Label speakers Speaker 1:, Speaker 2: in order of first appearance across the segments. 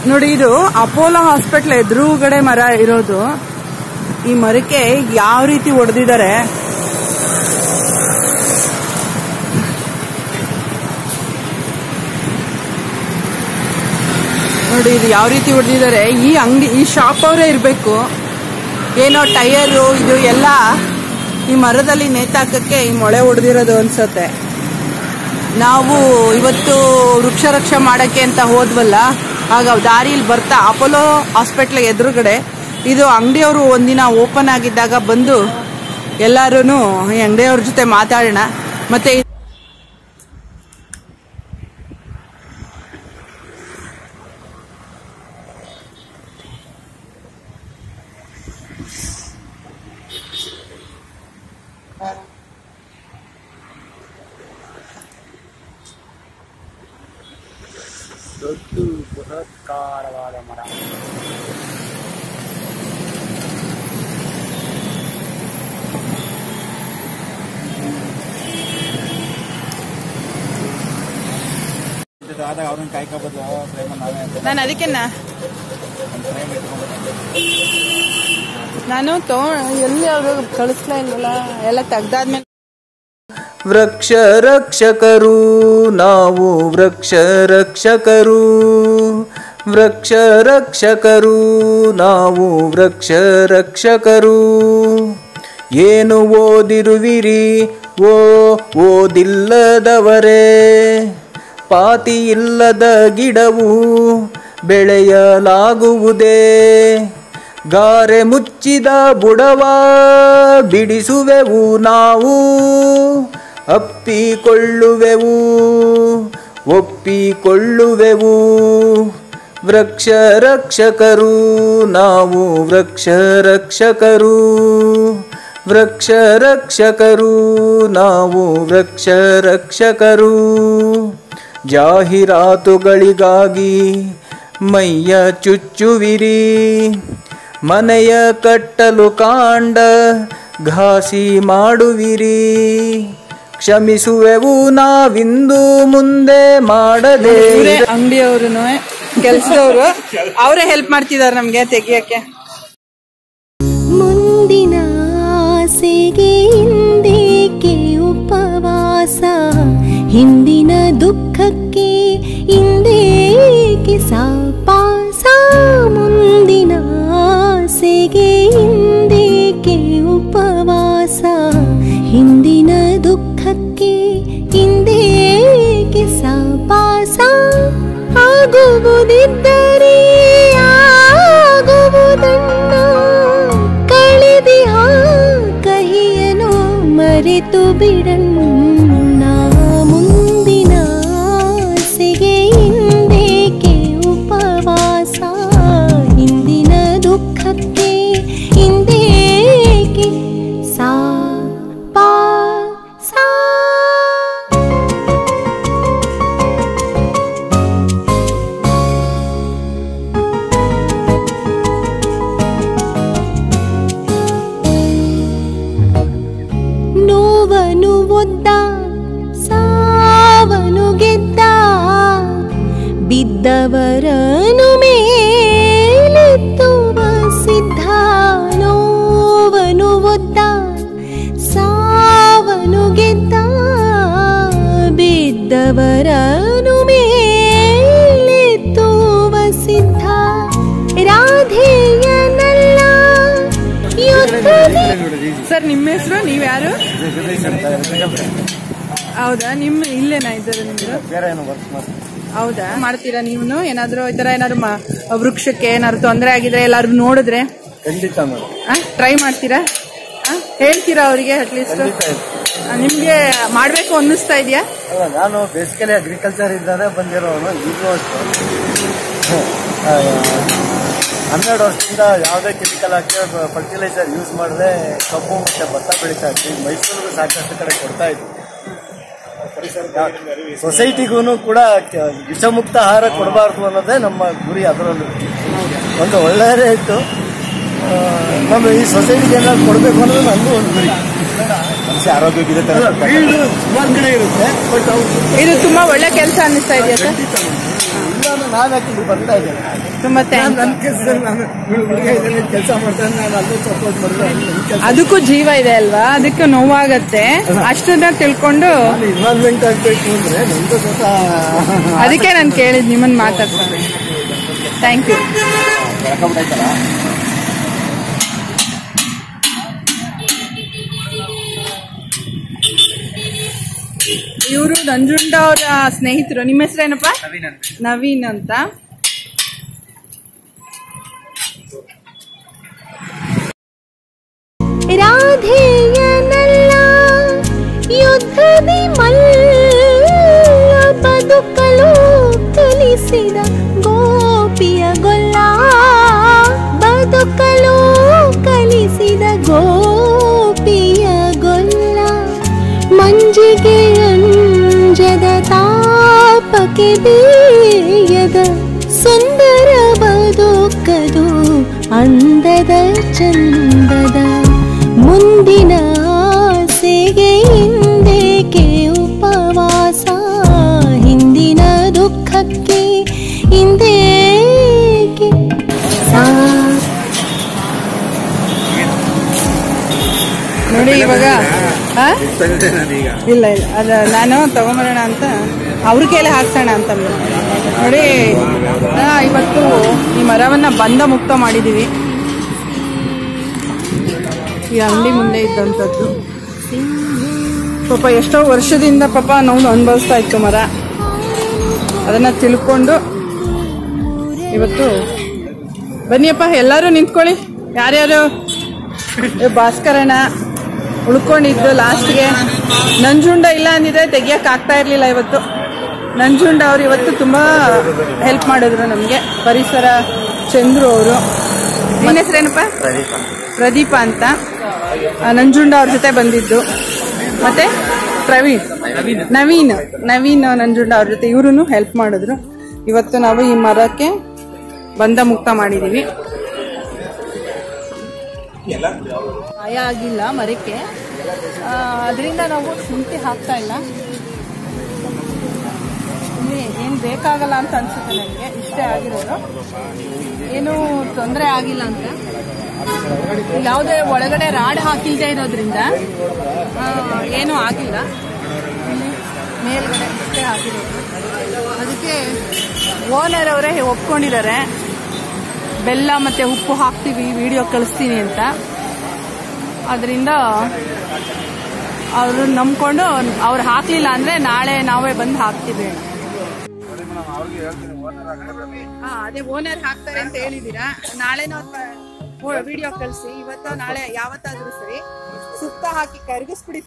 Speaker 1: ನೋಡಿ ಇದು Apollo hospital ಎದುರುಗಡೆ ಮರ ಇರೋದು ಈ ಮರಕ್ಕೆ ಯಾವ ರೀತಿ ಹೊಡೆದಿದ್ದಾರೆ ನೋಡಿ ಇದು ಯಾವ ರೀತಿ ಹೊಡೆದಿದ್ದಾರೆ ಈ ಅಂಗಡಿ ಈ ಶಾಪ್ ಅವರೇ ಇರಬೇಕು ಏನೋ ಟೈರು ಇದು ಎಲ್ಲ ಈ ಮರದಲ್ಲಿ ನೇತಾಕಕ್ಕೆ ಈ ಮೊಳೆ ಹೊಡೆದಿರೋದು ಅನ್ಸತ್ತೆ ನಾವು ಇವತ್ತು ವೃಕ್ಷ ರಕ್ಷೆ ಮಾಡಕ್ಕೆ ಅಂತ ಹೋದ್ವಲ್ಲ ಆಗ ದಾರಿಲಿ ಬರ್ತಾ ಅಪೋಲೋ ಹಾಸ್ಪಿಟ್ಲ್ ಎದುರುಗಡೆ ಇದು ಅಂಗಡಿಯವರು ಒಂದಿನ ಓಪನ್ ಆಗಿದ್ದಾಗ ಬಂದು ಎಲ್ಲರೂ ಈ ಅಂಗಡಿಯವ್ರ ಜೊತೆ ಮಾತಾಡೋಣ ಮತ್ತೆ ಇ-
Speaker 2: ದೊಡ್ಡ ಬೃಹತ್ಕಾರವಾದ ಮರ ಆದಾಗ ಅವ್ರನ್ನ ಕಾಯ್ಕೋಬೋದು ಪ್ರೇಮ ನಾವೇ ಅಂತ
Speaker 1: ನಾನು ಅದಕ್ಕೆ ನಾ-
Speaker 2: ಪ್ರೇಮ ಇಟ್ಕೊಂಡು
Speaker 1: ನಾನು ತಗೊ ಎಲ್ಲಿ ಅವರು ಕಳಿಸ್ಲಾ ಇಲ್ವಲ್ಲ ಎಲ್ಲ ತೆಗ್ದಾದ್ಮೇಲೆ
Speaker 3: ವೃಕ್ಷ ರಕ್ಷಕರು ನಾವು ವೃಕ್ಷ ರಕ್ಷಕರು ವೃಕ್ಷ ರಕ್ಷಕರು ನಾವು ವೃಕ್ಷ ರಕ್ಷಕರು ಏನು ಓದಿರುವಿರಿ ಓ ಓದಿಲ್ಲದವರೇ ಪಾತಿ ಇಲ್ಲದ ಗಿಡವು ಬೆಳೆಯಲಾಗುವುದೇ ಗಾರೆ ಮುಚ್ಚಿದ ಬುಡವ ಬಿಡಿಸುವೆವು ನಾವು ಅಪ್ಪಿಕೊಳ್ಳುವೆವು ಒಪ್ಪಿಕೊಳ್ಳುವೆವು ವೃಕ್ಷ ರಕ್ಷಕರು ನಾವು ವೃಕ್ಷ ರಕ್ಷಕರು ವೃಕ್ಷ ರಕ್ಷಕರು ನಾವು ವೃಕ್ಷ ರಕ್ಷಕರು ಜಾಹೀರಾತುಗಳಿಗಾಗಿ ಮೈಯ ಚುಚ್ಚುವಿರಿ ಮನೆಯ ಕಟ್ಟಲು ಕಾಂಡ ಘಾಸಿ ಮಾಡುವಿರಿ ಕ್ಷಮಿಸುವೆವು ನಾವಿಂದು ಮುಂದೆ ಮಾಡದೆ
Speaker 1: ಇವರೇ ಅಂಗಡಿಯವರು ಕೆಲ್ಸದವರು ಅವರೇ ಹೆಲ್ಪ್ ಮಾಡ್ತಿದಾರೆ ನಮ್ಗೆ ತೆಗಿಯಕ್ಕೆ
Speaker 4: ಮುಂದಿನ ಆಸೆಗೆ ಹಿಂದೇಕೆ ಉಪವಾಸ ಹಿಂದಿನ ದುಃಖಕ್ಕೆ ಹಿಂದೇಕೆ ಸಾಪಾಸ ಮುಂದಿನ ಆಸೆಗೆ ಹಿಂದೇಕೆ ಉಪವಾಸ ಹಿಂದಿನ ದುಃಖಕ್ಕೆ ಹಿಂದೇಕೆ ಸಾಪಾಸ ಆಗುವುದಿದ್ದರೆ ಆಗುವುದನ್ನ ಕಳೆದಿಹ ಕಹಿಯನು ಮರೆತು ಬಿಡಣ್ಣ ಮುಂದಿನ ಆಸೆಗೆ ಹಿಂದೇಕೆ ಉಪವಾಸ ಹಿಂದಿನ ದುಃಖಕ್ಕೆ ಹಿಂದೇಕೆ ಸಾ ಪಾ ಸಾ ನೋವನು ಒದ್ದ ಸಾವನು ಗೆದ್ದ ಬಿದ್ದವರನು ಮೇಲೆತ್ತುವ ಸಿದ್ಧ ನೋವನು ಒದ್ದ ಸಾವನು ಗೆದ್ದ ಬಿದ್ದವರನು ಮೇಲೆತ್ತುವ ಸಿದ್ಧ ರಾಧೆಯನಲ್ಲ ಯುದ್ಧದಿ
Speaker 1: ಸರ್ ನಿಮ್ಮ ಹೆಸರು ನೀವ್ ಯಾರು ಹೌದಾ ನಿಮ್ ಇಲ್ಲೇನಾ ಇದ್ದಾರೆ ನಿಮ್ದು
Speaker 2: ಬೇರೆ ಏನು ವರ್ಕ್ ಮಾಡ್ತಾರೆ
Speaker 1: ಹೌದಾ ಮಾಡ್ತೀರಾ ನೀವು ಏನಾದ್ರು ಈ ತರ ಏನಾದ್ರು ಮ- ವೃಕ್ಷಕ್ಕೆ ಏನಾದ್ರು ತೊಂದರೆ ಆಗಿದ್ರೆ ಎಲ್ಲಾರು ನೋಡಿದ್ರೆ
Speaker 2: ಖಂಡಿತ ಮೇಡಮ್
Speaker 1: ಟ್ರೈ ಮಾಡ್ತೀರಾ ಆ? ಹೇಳ್ತೀರಾ ಅವರಿಗೆ ಅಟ್ಲೀಸ್ಟ್
Speaker 2: ಖಂಡಿತ ಇದೆ.
Speaker 1: ನಿಮ್ಗೆ ಮಾಡ್ಬೇಕು ಅನ್ನಿಸ್ತಾ ಇದೆಯಾ
Speaker 2: ಅಲ್ಲ ನಾನು ಬೇಸಿಕಲಿ ಅಗ್ರಿಕಲ್ಚರ್ ಇದ್ದಾನೆ ಬಂದಿರೋನು ಈಗಲೂ ಅಷ್ಟೇ ಆ, ಹನ್ನೆರಡು ವರ್ಷದಿಂದ ಯಾವುದೇ ಕೆಮಿಕಲ್ ಹಾಕಿ ಫರ್ಟಿಲೈಸರ್ ಯೂಸ್ ಮಾಡದೆ ಕಬ್ಬು ಮತ್ತೆ ಭತ್ತ ಬೆಳೀತಾ ಇದ್ವಿ ಮೈಸೂರಿಗೂ ಸಾಕಷ್ಟು ಕಡೆ ಕೊಡ್ತಾ ಇದ್ವಿ ಸೊಸೈಟಿಗೂ ಕೂಡ ಕ- ವಿಷಮುಕ್ತ ಆಹಾರ ಕೊಡಬಾರ್ದು ಅನ್ನೋದೇ ನಮ್ಮ ಗುರಿ ಅದರಲ್ಲೂ ಒಂದು ಒಳ್ಳೆಯ ರೇಟು ನಮ್ಮ ಈ ಸೊಸೈಟಿಗೆ ಏನಾದ್ರು ಕೊಡಬೇಕು ಅನ್ನೋದು ನಂದು ಒಂದು ಗುರಿ ಮನುಷ್ಯ ಆರೋಗ್ಯವಿದೆ ಸುಮಾರು ಕಡೆ ಇರುತ್ತೆ ಬಟ್
Speaker 1: ಇದು ತುಂಬಾ ಒಳ್ಳೆ ಕೆಲಸ ಅನ್ನಿಸ್ತಾ ಇದೆಯಾ ಸರ್
Speaker 2: ನಾನು ಯಾಕೆ ಬರ್ತಾ ಇದ್ದೇನೆ
Speaker 1: ತುಂಬಾ
Speaker 2: ನಾನು
Speaker 1: ಥ್ಯಾಂಕ್ಸ್
Speaker 2: ನನ್ನ ಕೆಲಸದಲ್ಲಿ ನಾನು ಹುಡುಗ ಇದ್ದೇನೆ ಕೆಲಸ ಮಾಡ್ತಾನೆ ನಾನು ಅಲ್ಲೇ ಸಪೋರ್ಟ್ ಮಾಡಿದ್ರೆ ನನ್ನ ಕೆಲಸ
Speaker 1: ಅದಕ್ಕೂ ಜೀವ ಇದೆ ಅಲ್ವಾ ಅದಕ್ಕೆ ನೋವಾಗತ್ತೆ ಅಷ್ಟನ್ನ ತಿಳ್ಕೊಂಡು
Speaker 2: ನಾನು ಇನ್ವಾಲ್ವ್ಮೆಂಟ್ ಆಗಬೇಕು ಅಂದ್ರೆ ನಂದು ಸ್ವತಃ
Speaker 1: ಅದಕ್ಕೆ ನಾನು ಕೇಳಿದ್ ನಿಮ್ಮನ್ನ ಮಾತಾಡ್ತಾರೆ ಥ್ಯಾಂಕ್ ಯು ಇವರು ನಂಜುಂಡ ಅವರ ಸ್ನೇಹಿತರು ನಿಮ್ಮ ಹೆಸರೇನಪ್ಪ ನವೀನ್ ಅಂತ
Speaker 4: ರಾಧೆಯನಲ್ಲ ಯುದ್ಧದಿ ಮಲ್ಲ ಬದುಕಲು ಕಲಿಸಿದ ಗೋಪಿಯ ಗೊಲ್ಲ ಬದುಕಲು ಕಲಿಸಿದ ಗೋಪಿಯ ಗೊಲ್ಲ ಮಂಜಿಗೆ ಅಂಜದ ತಾಪಕ್ಕೆ ಬೇಯದ ಸುಂದರ ಬದುಕದು ಅಂದದ ಚಂದದ ಮುಂದಿನ ಆಸೆಗೆ ಹಿಂದೇಕೆ ಉಪವಾಸ ಹಿಂದಿನ ದುಃಖಕ್ಕೆ ಹಿಂದೇಕೆ ಸಾ
Speaker 1: ನೋಡಿ ಇವಾಗ ಆ? ಇಲ್ಲ ಇಲ್ಲ ಅದ ನಾನು ತಗೊಂಬರೋಣ ಅಂತ ಅವ್ರ ಕೈಲೇ ಹಾಕ್ಸೋಣ ಅಂತ ಅಂದ್ರು. ನೋಡಿ ಆ, ಇವತ್ತು ಈ ಮರವನ್ನ ಬಂದ ಮುಕ್ತ ಮಾಡಿದೀವಿ ಈ ಅಂಗಡಿ ಮುಂದೆ ಇದ್ದಂಥದ್ದು ಪಾಪ ಎಷ್ಟೋ ವರ್ಷದಿಂದ ಪಾಪ ನಾವು ಅನುಭವಿಸ್ತಾ ಇತ್ತು ಮರ ಅದನ್ನ ತಿಳ್ಕೊಂಡು ಇವತ್ತು ಬನ್ನಿಯಪ್ಪ ಎಲ್ಲರೂ ನಿಂತ್ಕೊಳ್ಳಿ ಯಾರ್ಯಾರು ಏ ಭಾಸ್ಕರಣ್ಣ ಉಳ್ಕೊಂಡಿದ್ದು ಲಾಸ್ಟ್ಗೆ ನಂಜುಂಡ ಇಲ್ಲ ಅಂದಿದ್ರೆ ತೆಗಿಯಕ್ ಆಗ್ತಾ ಇರ್ಲಿಲ್ಲ ಇವತ್ತು ನಂಜುಂಡ ಅವ್ರು ಇವತ್ತು ತುಂಬಾ ಹೆಲ್ಪ್ ಮಾಡಿದ್ರು ನಮಗೆ ಪರಿಸರ ಚಂದ್ರು ಅವರು ನಿನ್ನ ಹೆಸರೇನಪ್ಪ ಪ್ರದೀಪ ಅಂತ ಆ, ನಂಜುಂಡ ಅವ್ರ ಜೊತೆ ಬಂದಿದ್ದು ಮತ್ತೆ ಪ್ರವೀಣ್ ನವೀನ್ ನವೀನ್ ನಂಜುಂಡ ಅವ್ರ ಜೊತೆ ಇವ್ರು ಹೆಲ್ಪ್ ಮಾಡಿದ್ರು ಇವತ್ತು ನಾವು ಈ ಮರಕ್ಕೆ ಬಂಧ ಮುಕ್ತ ಮಾಡಿದೀವಿ ಗಾಯ ಆಗಿಲ್ಲ ಮರಕ್ಕೆ ಅದರಿಂದ ನಾವು ಶುಂಠಿ ಹಾಕ್ತಾ ಇಲ್ಲ ಇಲ್ಲಿ ಏನು ಬೇಕಾಗಲ್ಲ ಅಂತ ಅನ್ಸುತ್ತೆ ನನಗೆ ಇಷ್ಟೇ ಆಗಿರೋದು ಏನು ತೊಂದರೆ ಆಗಿಲ್ಲ ಅಂತ ಯಾವುದೇ ಒಳಗಡೆ ರಾಡ್ ಹಾಕಿಲ್ದೇ ಇರೋದ್ರಿಂದ ಆ, ಏನೂ ಆಗಿಲ್ಲ ಇಲ್ಲಿ ಮೇಲ್ಗಡೆ ಇಷ್ಟೇ ಆಗಿರೋದು ಅದಕ್ಕೆ ಓನರ್ ಅವರೇ ಒಪ್ಕೊಂಡಿದ್ದಾರೆ ಬೆಲ್ಲ ಮತ್ತೆ ಉಪ್ಪು ಹಾಕ್ತೀವಿ ವಿಡಿಯೋ ಕಳಿಸ್ತೀನಿ ಅಂತ ಅದರಿಂದ ಅವರು ನಂಬ್ಕೊಂಡು ಅವ್ರು ಹಾಕ್ಲಿಲ್ಲ ಅಂದ್ರೆ ನಾಳೆ ನಾವೇ ಬಂದು ಹಾಕ್ತೀವಿ ಹಾ ಅದೇ ಓನರ್ ಹಾಕ್ತಾರೆ ಅಂತ ಹೇಳಿದೀರಾ ನಾಳೆ ನಾವು ವಿಡಿಯೋ ಕಳಿಸಿ ಇವತ್ತು ನಾಳೆ ಯಾವತ್ತಾದ್ರೂ ಸರಿ ಸುತ್ತ ಹಾಕಿ ಕರಗಿಸ್ಬಿಡಿ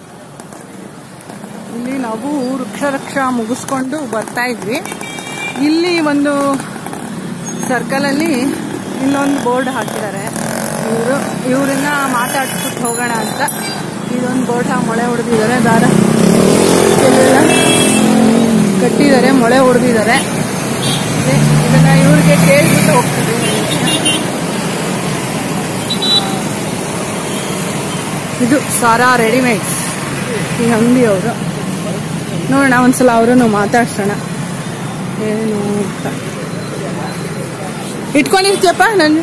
Speaker 1: ಇಲ್ಲಿ ನಾವು ವೃಕ್ಷ ರಕ್ಷ ಮುಗಿಸ್ಕೊಂಡು ಬರ್ತಾ ಇದ್ವಿ ಇಲ್ಲಿ ಒಂದು ಸರ್ಕಲ್ ಅಲ್ಲಿ ಇಲ್ಲೊಂದು ಬೋರ್ಡ್ ಹಾಕಿದ್ದಾರೆ ಇವರು ಇವ್ರನ್ನ ಮಾತಾಡ್ಸ್ಬಿಟ್ಟು ಹೋಗೋಣ ಅಂತ ಇದೊಂದು ಬೋರ್ಡ್ ಮೊಳೆ ಹೊಡೆದಿದ್ದಾರೆ ದಾರ ಇಲ್ಲೆಲ್ಲ ಕಟ್ಟಿದ್ದಾರೆ ಮೊಳೆ ಹೊಡೆದಿದ್ದಾರೆ ಇದನ್ನ ಇವ್ರಿಗೆ ಕೇಳ್ಬಿಟ್ಟು ಹೋಗ್ತಿದ್ವಿ ಇದು ಸಾರಾ ರೆಡಿಮೇಡ್ಸ್ ಈ ಅಂಗಡಿಯವರು ನೋಡೋಣ ಒಂದ್ಸಲ ಅವರನ್ನು ಮಾತಾಡ್ಸೋಣ ಏನು ಅಂತ ಇಟ್ಕೊಂಡಿರ್ತೀಯಪ್ಪ ನಾನು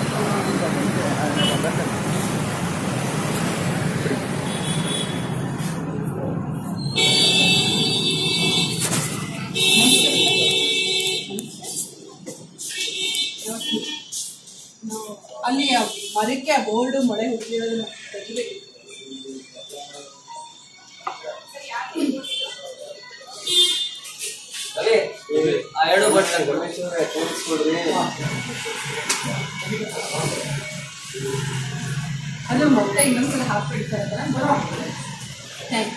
Speaker 1: ಅಲ್ಲಿ ಮರಕ್ಕೆ ಬೋರ್ಡು ಮಳೆ ಹುಟ್ಟಿರೋದನ್ನ ತೆಗಿಬೇಕು ಅದು ಮೊಟ್ಟೆ ಇನ್ನೊಂದ್ಸಲ ಹಾಕ್ಬಿಡ್ತಾರಲ್ಲ ಥ್ಯಾಂಕ್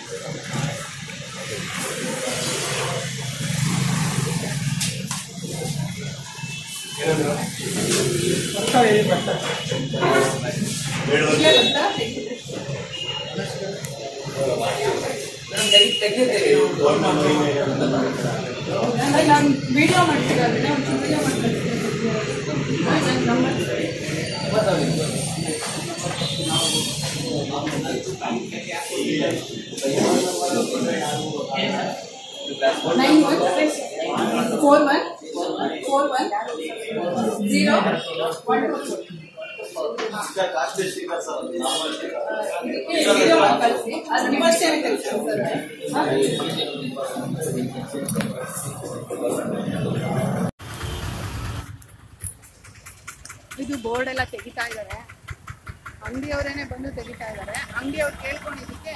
Speaker 1: ನಾನು ವಿಡಿಯೋ ಮಾಡ್ತೀನಿ ಅದನ್ನೇ ಒಂದು ವಿಡಿಯೋ ಮಾಡ್ತೀನಿ nine one four one four one zero one two zero one ಕಳಿಸಿ ಅದು ನಿಮ್ಮಷ್ಟೇ ಕಳಿಸಿ ಸರ್ ಇದು ಬೋರ್ಡ್ ಎಲ್ಲ ತೆಗಿತಾ ಇದ್ದಾರೆ ಅಂಗಡಿಯವರೇನೆ ಬಂದು ತೆಗಿತಾ ಇದ್ದಾರೆ ಅಂಗಡಿಯವ್ರು ಕೇಳ್ಕೊಂಡಿದ್ದಕ್ಕೆ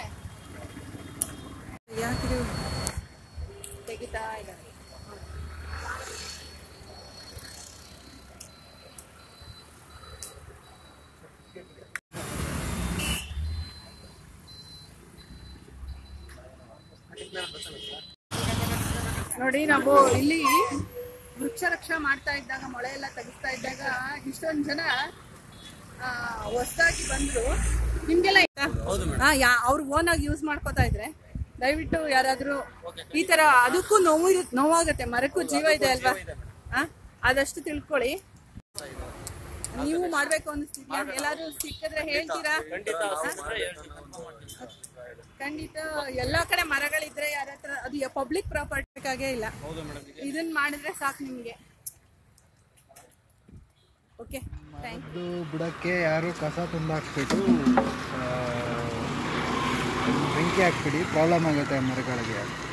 Speaker 1: ಯಾಕೆ ತೆಗಿತಾ ಇದ್ದಾರೆ ನೋಡಿ ನಾವು ಇಲ್ಲಿ ವೃಕ್ಷ ರಕ್ಷಾ ಮಾಡ್ತಾ ಇದ್ದಾಗ ಮೊಳೆ ಎಲ್ಲ ತೆಗಿಸ್ತಾ ಇದ್ದಾಗ ಇಷ್ಟೊಂದು ಜನ ಹೊಸದಾಗಿ ಬಂದ್ರು ನಿಮ್ಗೆಲ್ಲ ಆಯ್ತಾ ಹಾ ಯಾ ಅವ್ರು ಓನ್ ಆಗಿ ಯೂಸ್ ಮಾಡ್ಕೋತಾ ಇದ್ರೆ ದಯವಿಟ್ಟು ಯಾರಾದ್ರೂ ಈ ತರ ಅದಕ್ಕೂ ನೋವು ಇರು- ನೋವಾಗತ್ತೆ ಮರಕ್ಕೂ ಜೀವ ಇದೆ ಅಲ್ವಾ ಹಾ ಆದಷ್ಟು ತಿಳ್ಕೊಳ್ಳಿ ನೀವು ಮಾಡ್ಬೇಕು ಅನಿಸ್ತಿದ್ಯಾ ಎಲ್ಲಾದ್ರೂ ಸಿಕ್ಕಿದ್ರೆ ಹೇಳ್ತೀರಾ ಹಾ? ಖಂಡಿತ ಎಲ್ಲಾ ಕಡೆ ಮರಗಳಿದ್ರೆ ಯಾರ ಹತ್ರ ಅದು ಪಬ್ಲಿಕ್ ಪ್ರಾಪರ್ಟಿಗಾಗೇ ಇಲ್ಲ ಇದನ್ನ ಮಾಡಿದ್ರೆ ಸಾಕು ನಿಮ್ಗೆ ಓಕೆ ಥ್ಯಾಂಕ್
Speaker 5: ಅದು ಬುಡಕ್ಕೆ ಯಾರು ಕಸ ತುಂಬಾಕ್ಬಿಟ್ಟು ಆ, ಬೆಂಕಿ ಹಾಕ್ಬಿಡಿ ಪ್ರಾಬ್ಲಮ್ ಆಗುತ್ತೆ ಮರಗಳಿಗೆ